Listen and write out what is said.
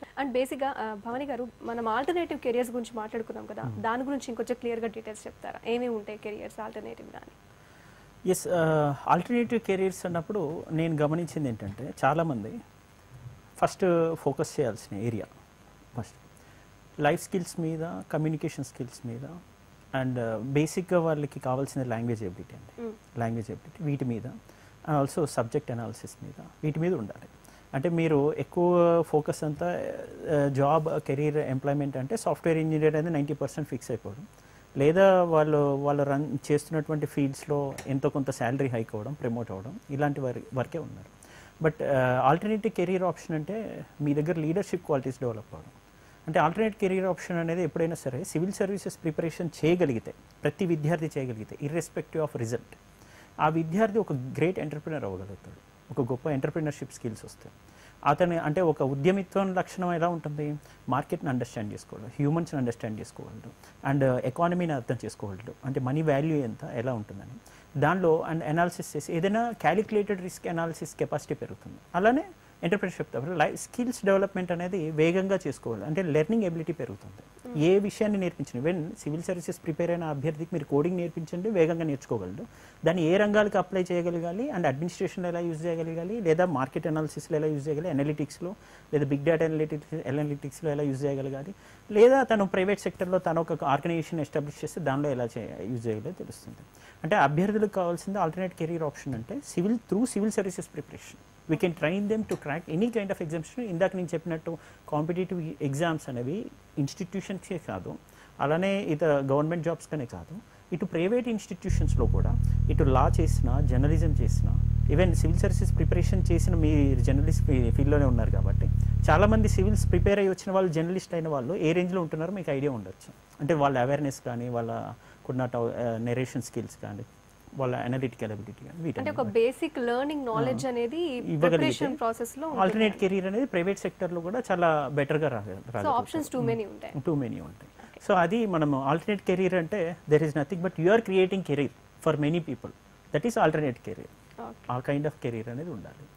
And బేసిక్గా ఆ, భవానీ గారు మనం ఆల్టర్నేటివ్ కెరియర్స్ గురించి మాట్లాడుకున్నాం కదా దాని గురించి ఇంకొంచెం క్లియర్గా డీటెయిల్స్ చెప్తారా ఏమేమి ఉంటాయి కెరియర్స్ ఆల్టర్నేటివ్ కానీ ఎస్ ఆల్టర్నేటివ్ కెరీర్స్ అన్నప్పుడు నేను గమనించింది ఏంటంటే చాలామంది ఫస్ట్ ఫోకస్ చేయాల్సిన ఏరియా ఫస్ట్ లైఫ్ స్కిల్స్ మీద కమ్యూనికేషన్ స్కిల్స్ మీద అండ్ బేసిక్గా వాళ్ళకి కావాల్సిన లాంగ్వేజ్ ఎబిలిటీ అండి లాంగ్వేజ్ ఎబిలిటీ వీటి మీద అండ్ ఆల్సో సబ్జెక్ట్ అనాలిసిస్ మీద వీటి మీద ఉండాలి అంటే మీరు ఎక్కువ ఫోకస్ అంతా జాబ్ కెరీర్ ఎంప్లాయ్మెంట్ అంటే సాఫ్ట్వేర్ ఇంజనీర్ అనేది నైంటీ పర్సెంట్ ఫిక్స్ అయిపోవడం లేదా వాళ్ళు వాళ్ళు రన్ చేస్తున్నటువంటి ఫీల్డ్స్లో ఎంతో కొంత శాలరీ హైక్ అవ్వడం ప్రమోట్ అవ్వడం ఇలాంటి వారి వరకే ఉన్నారు బట్ ఆల్టర్నేటివ్ కెరీర్ ఆప్షన్ అంటే మీ దగ్గర లీడర్షిప్ క్వాలిటీస్ డెవలప్ అవ్వడం అంటే ఆల్టర్నేట్ కెరీర్ ఆప్షన్ అనేది ఎప్పుడైనా సరే సివిల్ సర్వీసెస్ ప్రిపరేషన్ చేయగలిగితే ప్రతి విద్యార్థి చేయగలిగితే ఇర్రెస్పెక్టివ్ ఆఫ్ రిజల్ట్ ఆ విద్యార్థి ఒక గ్రేట్ ఎంటర్ప్రినర్ అవ్వగలుగుతాడు ఒక గొప్ప ఎంటర్ప్రినర్షిప్ స్కిల్స్ వస్తాయి అతని అంటే ఒక ఉద్యమిత్వం లక్షణం ఎలా ఉంటుంది మార్కెట్ని అండర్స్టాండ్ చేసుకోవడం హ్యూమన్స్ని అండర్స్టాండ్ చేసుకోగలడు అండ్ ఎకానమీని అర్థం చేసుకోగలడు అంటే మనీ వాల్యూ ఎంత ఎలా ఉంటుందని దానిలో అండ్ అనాలిసిస్ చేసి ఏదైనా క్యాలిక్యులేటెడ్ రిస్క్ అనాలిసిస్ కెపాసిటీ పెరుగుతుంది అలానే ఎంటర్ప్రినర్షిప్ తప్ప లైఫ్ స్కిల్స్ డెవలప్మెంట్ అనేది వేగంగా చేసుకోవాలి అంటే లెర్నింగ్ ఎబిలిటీ పెరుగుతుంది ఏ విషయాన్ని నేర్పించండి వెన్ సివిల్ సర్వీసెస్ ప్రిపేర్ అయిన అభ్యర్థికి మీరు కోడింగ్ నేర్పించండి వేగంగా నేర్చుకోగలడు దాన్ని ఏ రంగాలకు అప్లై చేయగలగాలి అండ్ అడ్మినిస్ట్రేషన్లో ఎలా యూజ్ చేయగలగాలి లేదా మార్కెట్ అనాలిసిస్లో ఎలా యూజ్ చేయగలి అనలిటిక్స్లో లేదా బిగ్ డేటా అనలిటిక్స్ అనలిటిక్స్లో ఎలా యూజ్ చేయగలగాలి లేదా తను ప్రైవేట్ సెక్టర్లో తను ఒక ఆర్గనైజేషన్ ఎస్టాబ్లిష్ చేస్తే దానిలో ఎలా చే యూజ్ చేయగలో తెలుస్తుంది అంటే అభ్యర్థులకు కావాల్సింది ఆల్టర్నేట్ కెరీర్ ఆప్షన్ అంటే civil through civil services preparation we can train them to crack any kind of exams ఇందాక నేను చెప్పినట్టు కాంపిటేటివ్ ఎగ్జామ్స్ అనేవి ఇన్స్టిట్యూషన్స్కే కాదు అలానే ఇతర గవర్నమెంట్ జాబ్స్కనే కాదు ఇటు ప్రైవేట్ ఇన్స్టిట్యూషన్స్లో కూడా ఇటు లా చేసిన జర్నలిజం చేసిన ఈవెన్ సివిల్ సర్వీసెస్ ప్రిపరేషన్ చేసిన మీ జర్నలిస్ట్ ఫీల్డ్లోనే ఉన్నారు కాబట్టి చాలామంది సివిల్స్ ప్రిపేర్ అయ్యి వచ్చిన వాళ్ళు జర్నలిస్ట్ అయిన వాళ్ళు ఏ రేంజ్లో ఉంటున్నారో మీకు ఐడియా ఉండొచ్చు అంటే వాళ్ళ అవేర్నెస్ కానీ వాళ్ళ కున్న నెరేషన్ స్కిల్స్ కానీ వాళ్ళ అనలిటికల్ అబిలిటీ కానీ అంటే వీటి ఒక బేసిక్ లెర్నింగ్ నాలెడ్జ్ అనేది ప్రిపరేషన్ ప్రాసెస్ లో ఆల్టర్నేట్ కెరీర్ అనేది ప్రైవేట్ సెక్టర్లో కూడా చాలా బెటర్గా సో ఆప్షన్స్ టూ మెనీ ఉంటాయి టూ మెనీ ఉంటాయి సో అది మనం ఆల్టర్నేట్ కెరీర్ అంటే there is nothing but you are creating career for many people that is alternate career Okay. ఆ కైండ్ ఆఫ్ కెరీర్ అనేది ఉండాలి